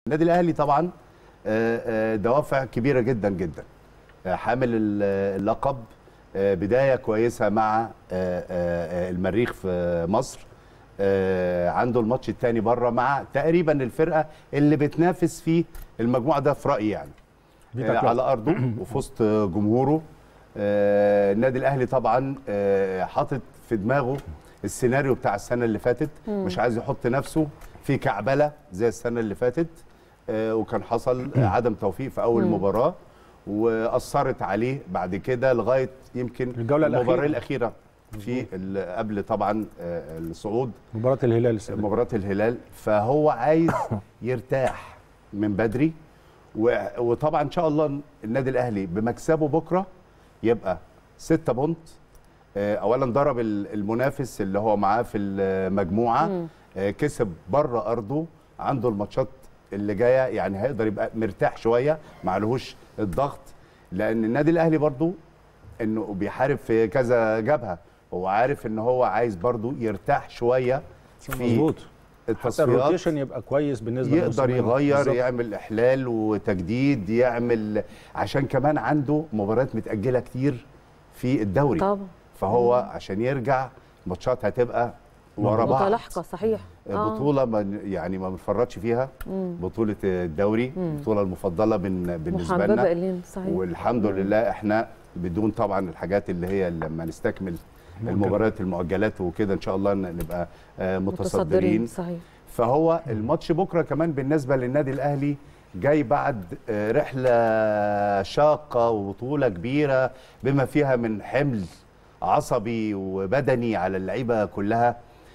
النادي الاهلي طبعا آه، آه، دوافع كبيره جدا جدا آه، حامل ال- اللقب آه، بدايه كويسه مع آه، آه، آه، المريخ في مصر آه، عنده الماتش الثاني بره مع تقريبا الفرقه اللي بتنافس في المجموعه ده في رايي يعني فيتا آه، كلوب. على ارضه وفي وسط جمهوره آه، النادي الاهلي طبعا آه، حاطط في دماغه السيناريو بتاع السنه اللي فاتت مش عايز يحط نفسه في كعبله زي السنه اللي فاتت آه، وكان حصل آه، عدم توفيق في اول مباراه واثرت عليه بعد كده لغايه يمكن الجولة المباراه الأخيرة. الاخيره في ال- قبل طبعا آه، الصعود مباراه الهلال السنه دي. مباراة الهلال فهو عايز يرتاح من بدري و- وطبعا ان شاء الله النادي الاهلي بمكسبه بكره يبقى 6 بونت آه، اولا ضرب ال- المنافس اللي هو معاه في المجموعه آه، كسب بره ارضه عنده الماتشات اللي جايه يعني هيقدر يبقى مرتاح شويه معلهوش الضغط لان النادي الاهلي برضو انه بيحارب في كذا جبهه هو عارف ان هو عايز برضو يرتاح شويه في مظبوط حتى التصفيات الروتيشن يبقى كويس بالنسبه يقدر للموسمين. يغير بالظبط. يعمل احلال وتجديد يعمل عشان كمان عنده مباريات متاجله كتير في الدوري طبعا فهو عشان يرجع الماتشات هتبقى ورا بعض متلاحقه صحيح آه. بطوله ما يعني ما بنفرطش فيها بطوله الدوري البطوله المفضله بن بالنسبه محببه لنا الينا صحيح والحمد لله احنا بدون طبعا الحاجات اللي هي لما نستكمل المباريات المؤجلات وكده ان شاء الله نبقى آه، متصدرين صحيح فهو الماتش بكره كمان بالنسبه للنادي الاهلي جاي بعد آه، رحله شاقه وبطوله كبيره بما فيها من حمل عصبي وبدني على اللعيبه كلها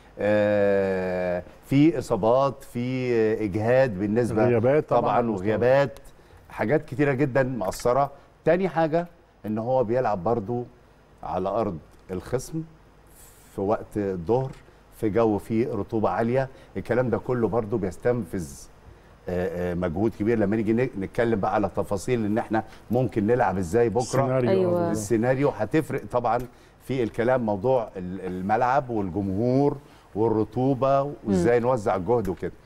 آه، في اصابات في اجهاد بالنسبه غيابات طبعاً طبعا مستوى. وغيابات حاجات كتيره جدا مأثره تاني حاجه ان هو بيلعب برضو على ارض الخصم في وقت الظهر في جو فيه رطوبه عاليه الكلام ده كله برضو بيستنفذ آه، آه، مجهود كبير لما نيجي ن- نتكلم بقى على تفاصيل ان احنا ممكن نلعب ازاي بكره السيناريو أيوة. آه. السيناريو هتفرق طبعا في الكلام موضوع ال- الملعب والجمهور والرطوبه وازاي نوزع الجهد وكده